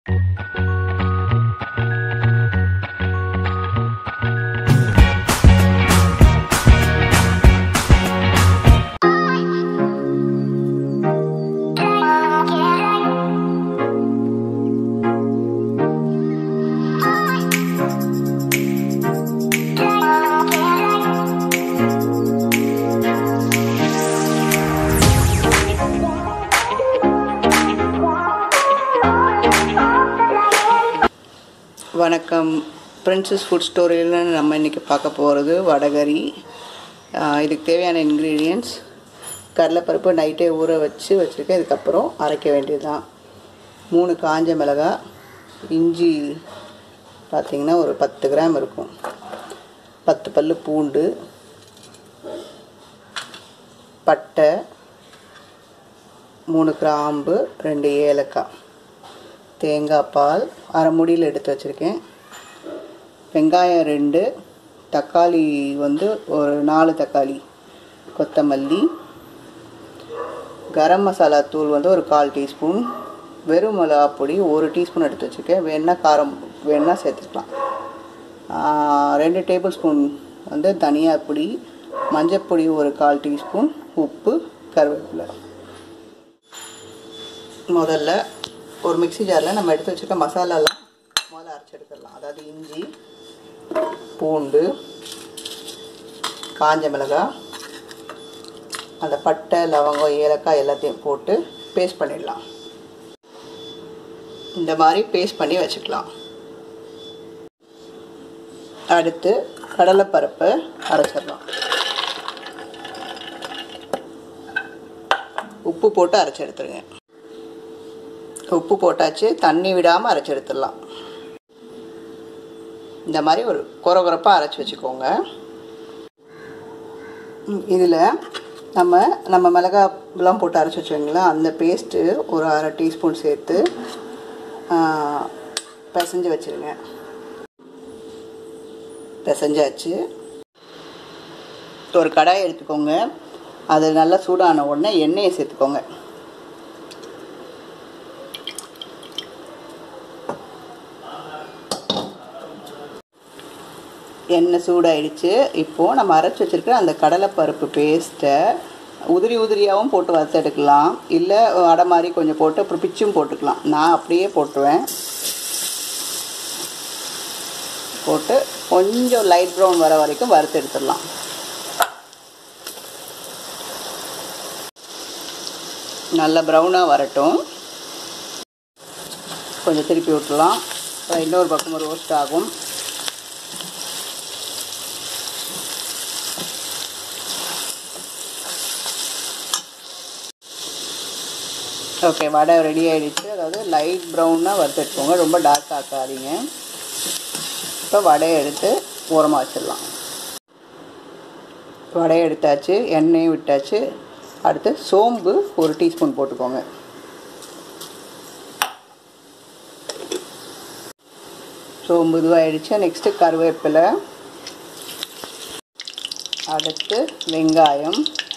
வணக்கம் princess food ஸ்டோரியில் நம்ம இன்றைக்கி பார்க்க போகிறது வடகரி ஆஹ் இதுக்கு தேவையான இன்க்ரீடியன்ஸ் கடலைப்பருப்பு நைட்டே ஊற வச்சு வச்சுருக்கேன் இதுக்கப்புறம் அரைக்க வேண்டியது தான் மூணு காஞ்ச மிளகாய் இஞ்சி பார்த்திங்கன்னா ஒரு பத்து கிராம் இருக்கும் பத்து பல்லு பூண்டு பட்டை மூணு கிராம்பு ரெண்டு ஏலக்காய் தேங்காய் பால் அரை முடியில் எடுத்து வச்சுருக்கேன் வெங்காயம் ரெண்டு தக்காளி வந்து ஒரு நாலு தக்காளி கொத்தமல்லி கரம் மசாலா தூள் வந்து ஒரு கால் டீஸ்பூன் வெறும் மிளகா பொடி ஒரு டீஸ்பூன் எடுத்து வச்சுருக்கேன் வேணா காரம் வேணா சேர்த்துக்கலாம் ஆஹ் ரெண்டு டேபிள் ஸ்பூன் வந்து தனியா பொடி மஞ்சப்பொடி ஒரு கால் டீஸ்பூன் உப்பு கருவேப்பிலை முதல்ல ஒரு மிக்ஸி ஜாரில் நம்ம எடுத்து வச்சுருக்க மசாலாலாம் முதல்ல அரைச்சி எடுத்துடலாம் அதாவது இஞ்சி பூண்டு காஞ்ச மிளகாய் அந்த பட்டை லவங்கம் ஏலக்காய் எல்லாத்தையும் போட்டு பேஸ்ட் பண்ணிடலாம் இந்த மாதிரி பேஸ்ட் பண்ணி வச்சுக்கலாம் அடுத்து கடலைப்பருப்பை அரைச்சிடலாம் உப்பு போட்டு அரைச்சி எடுத்துருங்க உப்பு போட்டாச்சு தண்ணி விடாமல் அரைச்சி எடுத்துடலாம் இந்த மாதிரி ஒரு குறகுறப்பாக அரைச்சி வச்சுக்கோங்க இதில் நம்ம நம்ம மிளகாலாம் போட்டு அரைச்சி வச்சுங்களா அந்த பேஸ்ட்டு ஒரு அரை டீஸ்பூன் சேர்த்து ஆ, பிசைஞ்சு வச்சுருங்க பிசைஞ்சாச்சு ஒரு கடாயை எடுத்துக்கோங்க அது நல்லா சூடான உடனே எண்ணெயை சேர்த்துக்கோங்க எண்ணெய் சூடாயிடுச்சு இப்போது நம்ம அரைச்சி வச்சுருக்க அந்த கடலைப்பருப்பு பேஸ்ட்டை உதிரி உதிரியாகவும் போட்டு வறுத்து எடுக்கலாம் இல்லை அடை மாதிரி கொஞ்சம் போட்டு அப்புறம் பிச்சும் போட்டுக்கலாம் நான் அப்படியே போட்டுருவேன் போட்டு கொஞ்சம் லைட் ப்ரௌன் வர வரைக்கும் வறுத்து எடுத்துடலாம் நல்ல ப்ரௌனாக வரட்டும் கொஞ்சம் திருப்பி விட்டுலாம் அப்புறம் இன்னொரு பக்கம் ரோஸ்ட் ஆகும் ஓகே வடை ரெடி ஆகிடுச்சு அதாவது லைட் ப்ரௌனாக வறுத்துட்டுக்கோங்க ரொம்ப டார்க் ஆக்காதீங்க இப்போ வடையை எடுத்து ஓரமாக வச்சிடலாம் வடையை எடுத்தாச்சு எண்ணெயும் விட்டாச்சு அடுத்து சோம்பு ஒரு டீஸ்பூன் போட்டுக்கோங்க சோம்பு இதுவாகிடுச்சு நெக்ஸ்ட்டு கருவேப்பிலை அடுத்து வெங்காயம்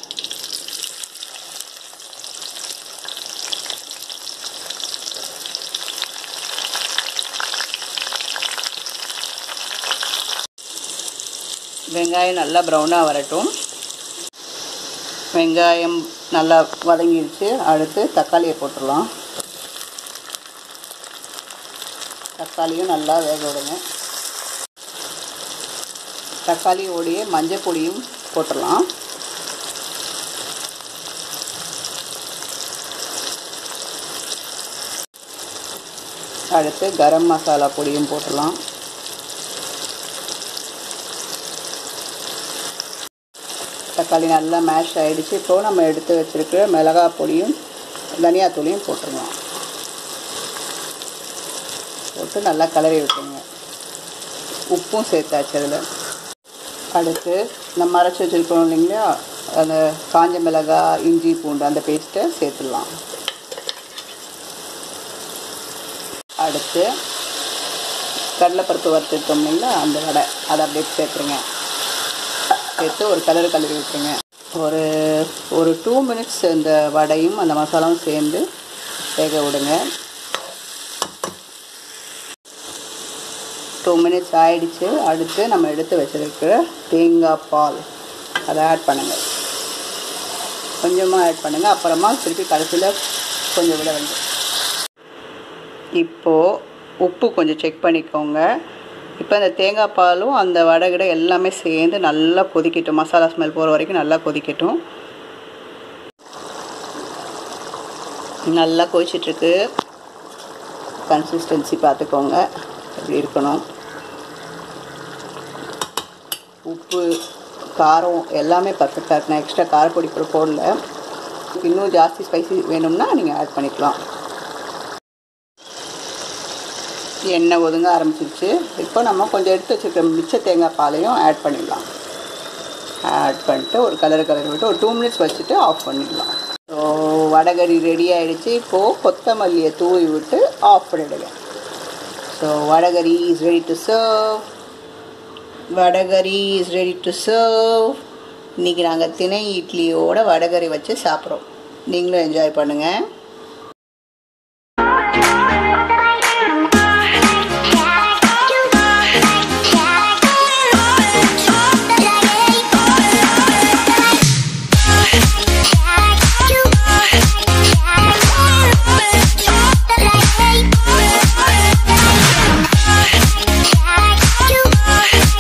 வெங்காயம் நல்லா ப்ரௌனாக வரட்டும் வெங்காயம் நல்லா வதங்கிடுச்சு அடுத்து தக்காளியை போட்டுடலாம் தக்காளியும் நல்லா வேக விடுங்க தக்காளியோடைய மஞ்சள் பொடியும் போட்டுடலாம் அடுத்து கரம் மசாலா பொடியும் போட்டுடலாம் தக்காளி நல்லா மேஷ் ஆகிடுச்சு இப்போ நம்ம எடுத்து வச்சுருக்கிற மிளகாய் பொடியும் தனியாத்தூளையும் போட்டுருலாம் போட்டு நல்லா கிளறி விட்டுருங்க உப்பும் சேர்த்தாச்சு அதில் அடுத்து நம்ம அரைச்சி வச்சுருக்கோம் இல்லைங்களா அந்த காஞ்ச மிளகாய் இஞ்சி பூண்டு அந்த பேஸ்ட்டை சேர்த்துடலாம் அடுத்து கடலைப்பருப்பு வறுத்துருக்கோம் இல்லைங்களா அந்த வடை அதை அப்படியே சேர்த்துருங்க சேர்த்து ஒரு கலர் கலரி விட்டுருங்க ஒரு ஒரு டூ மினிட்ஸ் இந்த வடையும் அந்த மசாலாவும் சேர்ந்து வேக விடுங்க டூ மினிட்ஸ் ஆயிடுச்சு அடுத்து நம்ம எடுத்து வச்சிருக்கிற தேங்காய் பால் அதை ஆட் பண்ணுங்கள் கொஞ்சமாக ஆட் பண்ணுங்கள் அப்புறமா திருப்பி கடைசியில் கொஞ்சம் விட வேண்டும் இப்போது உப்பு கொஞ்சம் செக் பண்ணிக்கோங்க இப்போ அந்த தேங்காய் பாலும் அந்த வடகிட எல்லாமே சேர்ந்து நல்லா கொதிக்கட்டும் மசாலா ஸ்மெல் போகிற வரைக்கும் நல்லா கொதிக்கட்டும் நல்லா கொதிச்சிட்ருக்கு கன்சிஸ்டன்சி பார்த்துக்கோங்க எப்படி இருக்கணும் உப்பு காரம் எல்லாமே பர்ஃபெக்டாக இருக்கு நான் எக்ஸ்ட்ரா காரப்பொடி கூட போடல இன்னும் ஜாஸ்தி ஸ்பைசி வேணும்னா நீங்கள் ஆட் பண்ணிக்கலாம் எண்ணெய் ஒதுங்க ஆரம்பிச்சிருச்சு இப்போ நம்ம கொஞ்சம் எடுத்து வச்சுருக்க மிச்ச தேங்காய் பாலையும் ஆட் பண்ணிடலாம் ஆட் பண்ணிட்டு ஒரு கலர் கலர் விட்டு ஒரு டூ மினிட்ஸ் வச்சுட்டு ஆஃப் பண்ணிடலாம் ஸோ வடகரி ரெடி ஆகிடுச்சு இப்போது கொத்தமல்லியை தூவி விட்டு ஆஃப் பண்ணிடுங்க so vadacurry is ready to serve vadacurry is ready to serve இன்றைக்கி நாங்கள் திணை இட்லியோட வடகரி வச்சு சாப்பிட்றோம் நீங்களும் என்ஜாய் பண்ணுங்கள்